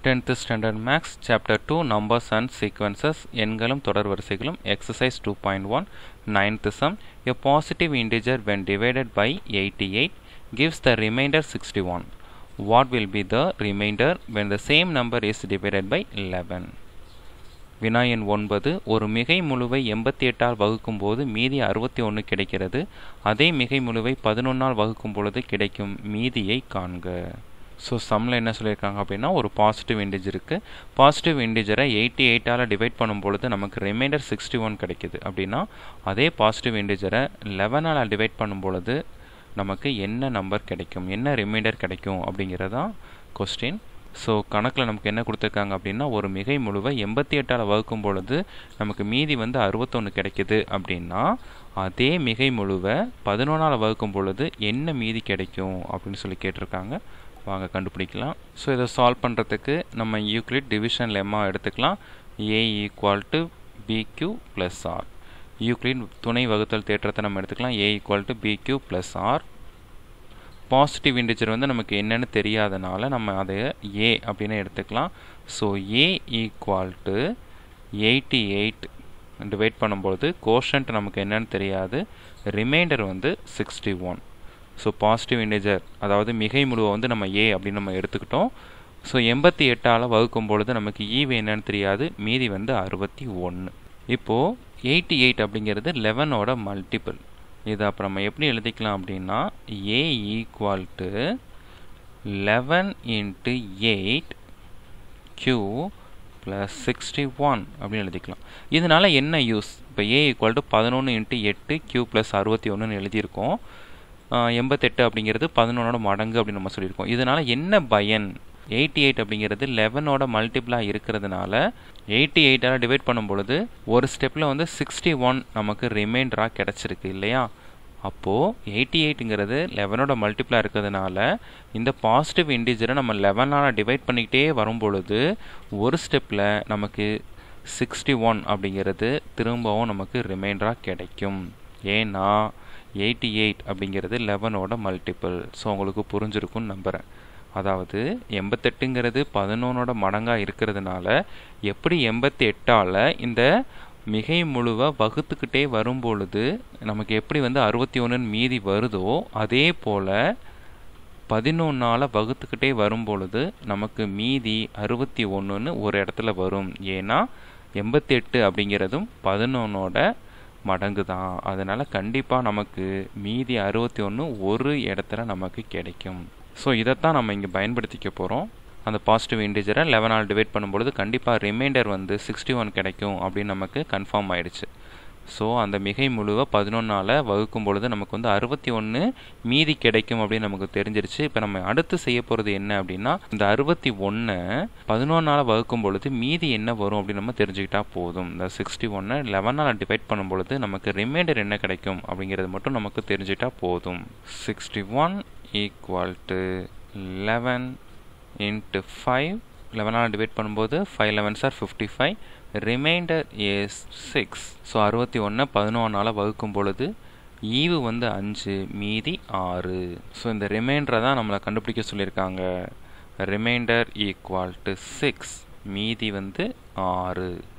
10th Standard Max Chapter 2 Numbers and Sequences எண்களும் தொடர் வரிசைகளும் Exercise 2.1 9th sum A positive integer when divided by 88 gives the remainder 61 What will be the remainder when the same number is divided by 11 வினா எண் ஒன்பது ஒரு மிகை முழுவை எண்பத்தி எட்டால் வகுக்கும் போது மீதி அறுபத்தி ஒன்று கிடைக்கிறது அதே மிகை முழுவை பதினொன்றால் வகுக்கும் பொழுது கிடைக்கும் மீதியை காண்க ஸோ சம்மில் என்ன சொல்லியிருக்காங்க அப்படின்னா ஒரு பாசிட்டிவ் இண்டிஜர் இருக்குது பாசிட்டிவ் இண்டிஜரை எயிட்டி எயிட்டால் டிவைட் பண்ணும் பொழுது நமக்கு ரிமைண்டர் சிக்ஸ்டி ஒன் கிடைக்குது அப்படின்னா அதே பாசிட்டிவ் இண்டிஜரை லெவனால் டிவைட் பண்ணும் பொழுது நமக்கு என்ன நம்பர் கிடைக்கும் என்ன ரிமைண்டர் கிடைக்கும் அப்படிங்கிறதான் கொஸ்டின் ஸோ கணக்கில் நமக்கு என்ன கொடுத்துருக்காங்க அப்படின்னா ஒரு மிகை முழுவை எண்பத்தி எட்டால் வகுக்கும் பொழுது நமக்கு மீதி வந்து அறுபத்தொன்று கிடைக்குது அப்படின்னா அதே மிகை முழுவை பதினொன்றால் வகுக்கும் பொழுது என்ன மீதி கிடைக்கும் அப்படின்னு சொல்லி கேட்டிருக்காங்க வாங்க கண்டுபிடிக்கலாம் ஸோ இதை சால்வ் பண்ணுறதுக்கு நம்ம யூக்ளிட் டிவிஷன் லெம்மா எடுத்துக்கலாம் a equal to b q plus r Euclid துணை வகுத்தல் தேற்றத்தை நம்ம எடுத்துக்கலாம் a equal to b q plus r positive integer வந்து நமக்கு என்னென்னு தெரியாதனால நம்ம அதை ஏ அப்படின்னு எடுத்துக்கலாம் so a equal to eighty eight divide பண்ணும்பொழுது கோஷன்ட் நமக்கு என்னன்னு தெரியாது ரிமைண்டர் வந்து sixty one so positive integer அதாவது மிகை முழுவை வந்து நம்ம ஏ அப்படின்னு நம்ம எடுத்துக்கிட்டோம் ஸோ எண்பத்தி எட்டால் வகுக்கும் பொழுது நமக்கு ஈவு என்னன்னு தெரியாது மீதி வந்து அறுபத்தி ஒன்று இப்போது எயிட்டி எயிட் அப்படிங்கிறது லெவனோட மல்டிபிள் இதை அப்புறம் நம்ம எப்படி எழுதிக்கலாம் அப்படின்னா a equal to eleven into eight q plus sixty one அப்படின்னு எழுதிக்கலாம் இதனால் என்ன யூஸ் இப்போ ஏ ஈக்குவல் டு பதினொன்று இன்ட்டு எட்டு கியூ ப்ளஸ் அறுபத்தி ஒன்றுன்னு எழுதியிருக்கோம் எண்பத்தெட்டு அப்படிங்கிறது பதினொன்னோட மடங்கு அப்படின்னு நம்ம சொல்லியிருக்கோம் இதனால் என்ன பயன் எயிட்டி எயிட் அப்படிங்கிறது லெவனோட மல்டிப்ளாக இருக்கிறதுனால எயிட்டி எயிட்டால் டிவைட் பண்ணும் பொழுது ஒரு ஸ்டெப்பில் வந்து சிக்ஸ்டி ஒன் நமக்கு ரிமைண்டராக கிடச்சிருக்கு இல்லையா அப்போது எயிட்டி எயிட்டுங்கிறது லெவனோட மல்டிப்ளாக இருக்கிறதுனால இந்த பாசிட்டிவ் இண்டிஜரை நம்ம லெவனால் டிவைட் பண்ணிக்கிட்டே வரும் பொழுது ஒரு ஸ்டெப்பில் நமக்கு சிக்ஸ்டி ஒன் அப்படிங்கிறது திரும்பவும் நமக்கு ரிமைண்டராக கிடைக்கும் ஏன்னா எயிட்டி எயிட் அப்படிங்கிறது லெவனோட மல்டிபிள் ஸோ உங்களுக்கு புரிஞ்சிருக்கும்னு நம்புகிறேன் அதாவது எண்பத்தெட்டுங்கிறது பதினொன்னோட மடங்காக இருக்கிறதுனால எப்படி எண்பத்தி எட்டால் இந்த மிகை முழுவை வகுத்துக்கிட்டே வரும் பொழுது நமக்கு எப்படி வந்து அறுபத்தி ஒன்றுன்னு மீதி வருதோ அதே போல் பதினொன்னால் வகுத்துக்கிட்டே வரும் பொழுது நமக்கு மீதி அறுபத்தி ஒன்றுன்னு ஒரு இடத்துல வரும் ஏன்னா எண்பத்தி எட்டு அப்படிங்கிறதும் பதினொன்னோட மடங்கு தான் அதனால் கண்டிப்பாக நமக்கு மீதி அறுபத்தி ஒன்று ஒரு இடத்துல நமக்கு கிடைக்கும் ஸோ இதைத்தான் நம்ம இங்கே பயன்படுத்திக்க போகிறோம் அந்த பாசிட்டிவ் இன்டிஜரை லெவனால் டிவைட் பண்ணும்பொழுது கண்டிப்பாக ரிமைண்டர் வந்து சிக்ஸ்டி ஒன் கிடைக்கும் அப்படின்னு நமக்கு கன்ஃபார்ம் ஆயிடுச்சு ஸோ அந்த மிகை முழுவை பதினொன்னால் வகுக்கும் பொழுது நமக்கு வந்து அறுபத்தி ஒன்று மீதி கிடைக்கும் அப்படின்னு நமக்கு தெரிஞ்சிருச்சு இப்போ நம்ம அடுத்து செய்ய போகிறது என்ன அப்படின்னா இந்த அறுபத்தி ஒன்றை பதினொன்னால் வகுக்கும் பொழுது மீதி என்ன வரும் அப்படின்னு நம்ம தெரிஞ்சுக்கிட்டா போதும் இந்த சிக்ஸ்டி ஒன்னை லெவனால் டிவைட் பண்ணும் பொழுது நமக்கு ரிமைண்டர் என்ன கிடைக்கும் அப்படிங்கிறது மட்டும் நமக்கு தெரிஞ்சுக்கிட்டா போதும் sixty one equal to eleven into five லெவனால் டிவைட் பண்ணும்போது five eleven sir fifty five remainder is six so அறுபத்தி ஒன்று பதினொன்றால் வகுக்கும் பொழுது ஈவு வந்து அஞ்சு மீதி ஆறு ஸோ இந்த ரிமைண்டரை தான் நம்மளை கண்டுபிடிக்க சொல்லியிருக்காங்க ரிமைண்டர் ஈக்குவல் டு சிக்ஸ் மீதி வந்து ஆறு